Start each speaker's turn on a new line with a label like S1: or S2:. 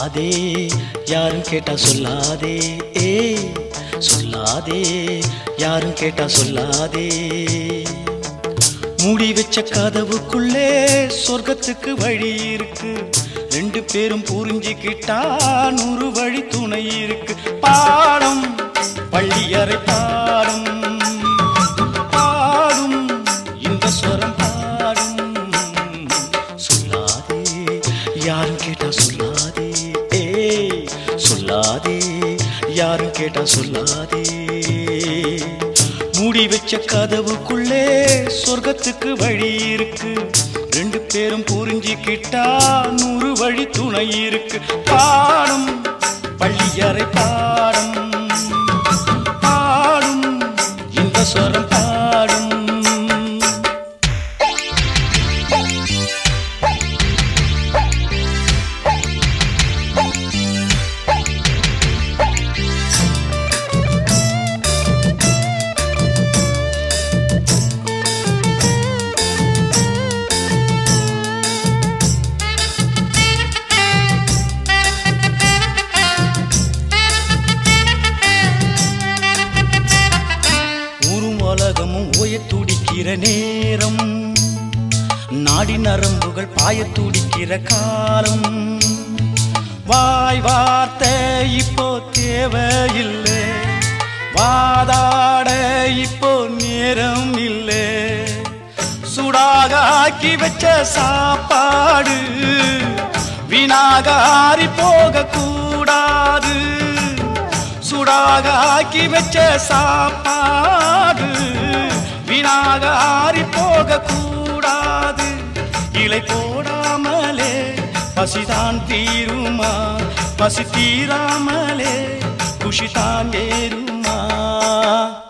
S1: சொல்லாதே யாரும் கேட்டா சொல்லாதே ஏ சொல்லாதே யாரும் கேட்டா சொல்லாதே மூடி வச்ச கதவுக்குள்ளே சொர்க்கத்துக்கு வழி இருக்கு ரெண்டு பேரும் புரிஞ்சுக்கிட்டா நூறு வழி துணை இருக்கு பாடம் பள்ளியறை பாடும் பாடும் இந்த ஸ்வரம் பாடும் சொல்லாதே யாரும் கேட்டா சொல்லாதே ஏ சொல்லாதே யாரும் கேட்டா சொல்லாதே மூடி வச்ச கதவுக்குள்ளே சொர்க்கத்துக்கு வழி இருக்கு ரெண்டு பேரும் புரிஞ்சுக்கிட்டா நூறு வழி துணை இருக்கு பாடும் பள்ளியறை பாடும் பாடும் இந்த ஸ்வரம் பாடும் ஊரும் உலகமும் ஓய துடிக்கிற நேரம் நாடி நரம்புகள் பாய துடிக்கிற காலம் வாய் வார்த்தை இப்போ தேவையில்லை வாதாட இப்போ நேரம் இல்லை சுடாக ஆக்கி வச்ச சாப்பாடு வீணாகாரி போக கூடாது சுடாக ஆக்கி வச்ச சாப்பாடு வீணாக ஆறி போக கூடாது இலை போடாமலே பசிதான் தீருமா பசி தீராமலே குஷிதான் ஏறுமா